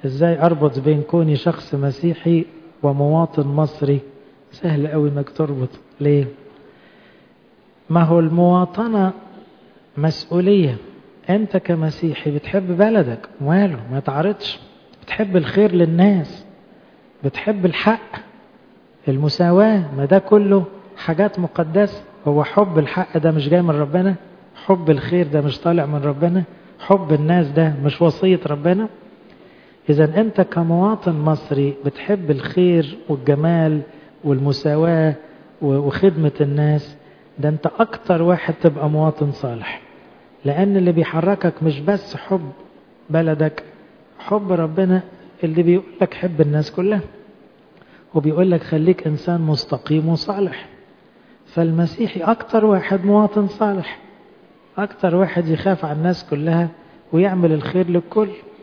ازاي اربط بين كوني شخص مسيحي ومواطن مصري سهل قوي انك تربط ليه ما هو المواطنة مسؤولية انت كمسيحي بتحب بلدك ماله ما تعرضش بتحب الخير للناس بتحب الحق المساواة ما ده كله حاجات مقدسة هو حب الحق ده مش جاي من ربنا حب الخير ده مش طالع من ربنا حب الناس ده مش وصية ربنا إذا أنت كمواطن مصري بتحب الخير والجمال والمساواة وخدمة الناس ده أنت أكتر واحد تبقى مواطن صالح لأن اللي بيحركك مش بس حب بلدك حب ربنا اللي بيقول لك حب الناس كلها وبيقول لك خليك إنسان مستقيم وصالح فالمسيحي أكتر واحد مواطن صالح أكتر واحد يخاف على الناس كلها ويعمل الخير للكل